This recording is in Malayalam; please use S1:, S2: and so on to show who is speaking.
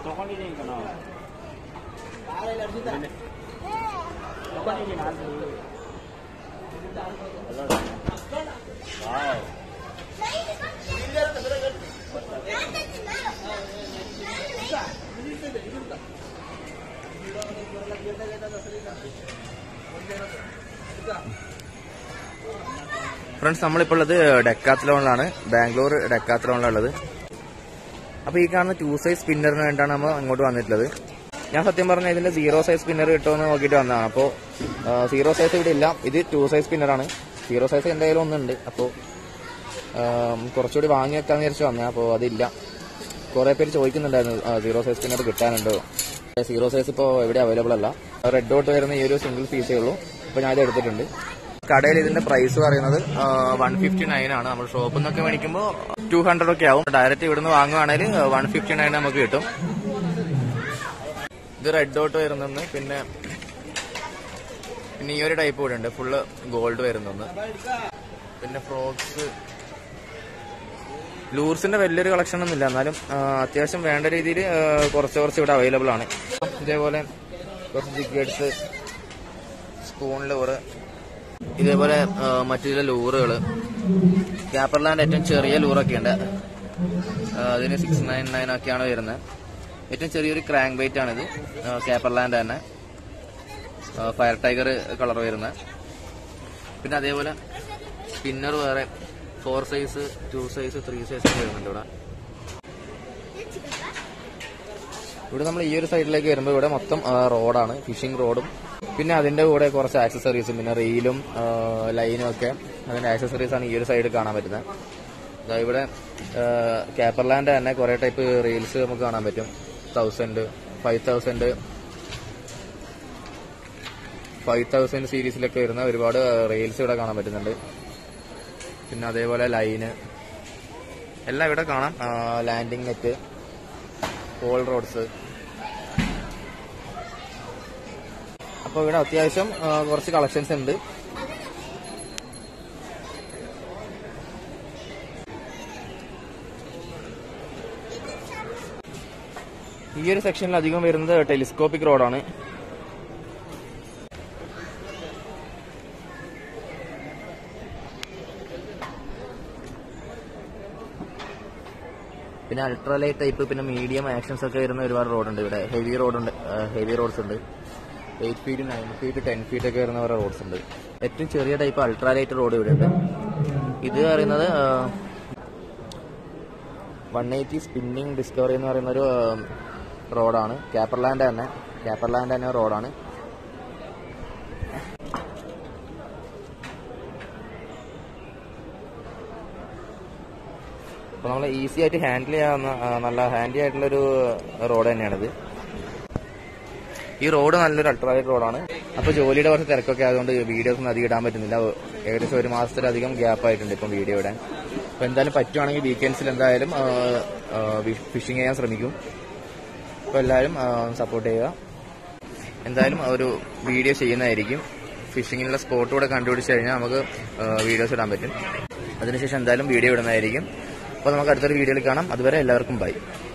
S1: ತಗೊಂಡಿದ್ದೀನಿ ಕಣ ತಗೊಂಡಿದ್ದೀನಿ ನಾನು ವಾವ್
S2: ഫ്രണ്ട്സ് നമ്മളിപ്പോൾ ഉള്ളത് ഡെക്കാത്ലോണിലാണ് ബാംഗ്ലൂർ ഡെക്കാത്ലോണിലുള്ളത് അപ്പോൾ ഈ കാണുന്ന ടു സൈസ് സ്പിന്നറിന് വേണ്ടിയാണ് നമ്മൾ അങ്ങോട്ട് വന്നിട്ടുള്ളത് ഞാൻ സത്യം പറഞ്ഞാൽ ഇതിന്റെ സീറോ സൈസ് സ്പിന്നർ കിട്ടുമെന്ന് നോക്കിയിട്ട് വന്നതാണ് അപ്പോൾ സീറോ സൈസ് ഇവിടെ ഇല്ല ഇത് ടു സൈസ് സ്പിന്നറാണ് സീറോ സൈസ് എന്തായാലും ഒന്നുണ്ട് അപ്പോൾ കുറച്ചുകൂടി വാങ്ങി വെക്കാന്ന് വിചാരിച്ചു വന്നേ അപ്പോൾ അതില്ല കുറേ പേര് ചോദിക്കുന്നുണ്ടായിരുന്നു സീറോ സൈസ് സ്പിന്നർ കിട്ടാനുണ്ടോ സീറോ സൈസ് ഇപ്പോൾ എവിടെ അവൈലബിൾ അല്ല റെഡ് ഡോട്ട് വരുന്ന ഈ ഒരു സിംഗിൾ പീസേ ഉള്ളൂ അപ്പോൾ ഞാൻ ഇത് എടുത്തിട്ടുണ്ട് കടയിൽ ഇതിന്റെ പ്രൈസ് പറയുന്നത് വൺ ഫിഫ്റ്റി നയൻ ആണ് നമ്മൾ ഷോപ്പിൽ നിന്നൊക്കെ മേടിക്കുമ്പോൾ ടു ഹൺഡ്രഡ് ഒക്കെ ആവും ഡയറക്റ്റ് ഇവിടുന്ന് വാങ്ങുവാണെങ്കിൽ വൺ ഫിഫ്റ്റി നയൻ നമുക്ക് കിട്ടും ഇത് റെഡ് ഡോട്ട് വരുന്നെന്ന് പിന്നെ പിന്നെ ഈ ഒരു ടൈപ്പ് കൂടെ ഉണ്ട് ഫുള്ള് ഗോൾഡ് വരുന്നെന്ന് പിന്നെ ഫ്രോക്സ് ലൂർസിന്റെ വലിയൊരു കളക്ഷൻ ഒന്നും ഇല്ല എന്നാലും ആ, അത്യാവശ്യം വേണ്ട രീതിയിൽ കുറച്ച് കുറച്ച് ഇവിടെ അവൈലബിൾ ആണ് ഇതേപോലെ കുറച്ച് ജിഗേഡ്സ് സ്പൂൺ ലൂറ് ഇതേപോലെ ആ, മറ്റു ചില ലൂറുകൾ ക്യാപ്പർലാൻഡ് ഏറ്റവും ചെറിയ ലൂറൊക്കെ ഉണ്ട് ആ, അതിന് സിക്സ് നയൻ നയൻ ഒക്കെയാണ് വരുന്നത് ഏറ്റവും ചെറിയൊരു ക്രാങ്ക് ബൈറ്റ് ആണിത് ക്യാപ്പർലാൻഡ് തന്നെ ഫയർ ടൈഗർ കളർ വരുന്നത് പിന്നെ അതേപോലെ സ്പിന്നർ വേറെ four size two size three size ഒക്കെ വരുന്നുണ്ട് ഇവിടെ ഇവിടെ നമ്മൾ ഈ ഒരു സൈഡിലേക്ക് വരുമ്പോൾ ഇവിടെ മൊത്തം ആ, റോഡാണ് ഫിഷിംഗ് റോഡും പിന്നെ അതിന്റെ കൂടെ കുറച്ച് ആക്സസറീസും പിന്നെ റെയിലും ആ, ലൈനും ഒക്കെ അതിന്റെ ആക്സസറീസ് ആണ് ഈ ഒരു സൈഡ് കാണാൻ പറ്റുന്നത് ദാ ഇവിടെ കാപ്പർലാൻഡ് തന്നെ കുറെ ടൈപ്പ് റീൽസ് നമുക്ക് കാണാൻ പറ്റും thousand five thousand five thousand സീരീസിലൊക്കെ വരുന്ന ഒരുപാട് റീൽസ് ഇവിടെ കാണാൻ പറ്റുന്നുണ്ട് പിന്നെ അതേപോലെ ലൈന് എല്ലാം ഇവിടെ കാണാം ലാൻഡിംഗ് നെറ്റ് പോൾ റോഡ്സ് അപ്പോൾ ഇവിടെ അത്യാവശ്യം ആ, കുറച്ച് കളക്ഷൻസ് ഉണ്ട് ഈ ഒരു സെക്ഷനിൽ അധികം വരുന്നത് ടെലിസ്കോപ്പിക് റോഡാണ് പിന്നെ അൾട്രാലൈറ്റ് ടൈപ്പ് പിന്നെ മീഡിയം ആക്ഷൻസ് ഒക്കെ വരുന്ന ഒരുപാട് റോഡുണ്ട് ഇവിടെ ഹെവി റോഡുണ്ട് ഹെവി റോഡ്സ് ഉണ്ട് eight feet nine feet ten feet ഒക്കെ വരുന്ന കുറെ റോഡ്സ് ഉണ്ട് ഏറ്റവും ചെറിയ ടൈപ്പ് അൾട്രാലൈറ്റ് റോഡ് ഇവിടെ ഉണ്ട് ഇത് പറയുന്നത് വൺ എയ്റ്റി സ്പിന്നിങ് ഡിസ്കവറി എന്ന് പറയുന്ന ഒരു റോഡാണ് കാപ്പർലാൻഡ് തന്നെ കാപ്പർലാൻഡ് തന്നെ റോഡാണ് അപ്പോൾ നമ്മൾ ഈസി ആയിട്ട് ഹാൻഡിൽ ചെയ്യാവുന്ന ആ, നല്ല ഹാൻഡി ആയിട്ടുള്ളൊരു റോഡ് തന്നെയാണിത് ഈ റോഡ് നല്ലൊരു അൾട്രാവൈറ്റ് റോഡാണ് അപ്പോൾ ജോലിയുടെ കുറച്ച് തിരക്കൊക്കെ ആയതുകൊണ്ട് വീഡിയോസ് ഒന്നും അധികം ഇടാൻ പറ്റുന്നില്ല ഏകദേശം ഒരു മാസത്തിലധികം ഗ്യാപ്പ് ആയിട്ടുണ്ട് ഇപ്പം വീഡിയോ ഇടാൻ അപ്പോൾ എന്തായാലും പറ്റുവാണെങ്കിൽ വീക്കെൻഡ്സിൽ എന്തായാലും ഫിഷിംഗ് ചെയ്യാൻ ശ്രമിക്കും അപ്പോൾ എല്ലാവരും സപ്പോർട്ട് ചെയ്യുക എന്തായാലും ഒരു വീഡിയോ ചെയ്യുന്നതായിരിക്കും ഫിഷിങ്ങിനുള്ള സ്പോട്ട് കൂടെ കണ്ടുപിടിച്ച് കഴിഞ്ഞാൽ നമുക്ക് വീഡിയോസ് ഇടാൻ പറ്റും അതിനുശേഷം എന്തായാലും വീഡിയോ ഇടുന്നതായിരിക്കും അപ്പോൾ നമുക്ക് അടുത്തൊരു വീഡിയോയിൽ കാണാം അതുവരെ എല്ലാവർക്കും ബൈ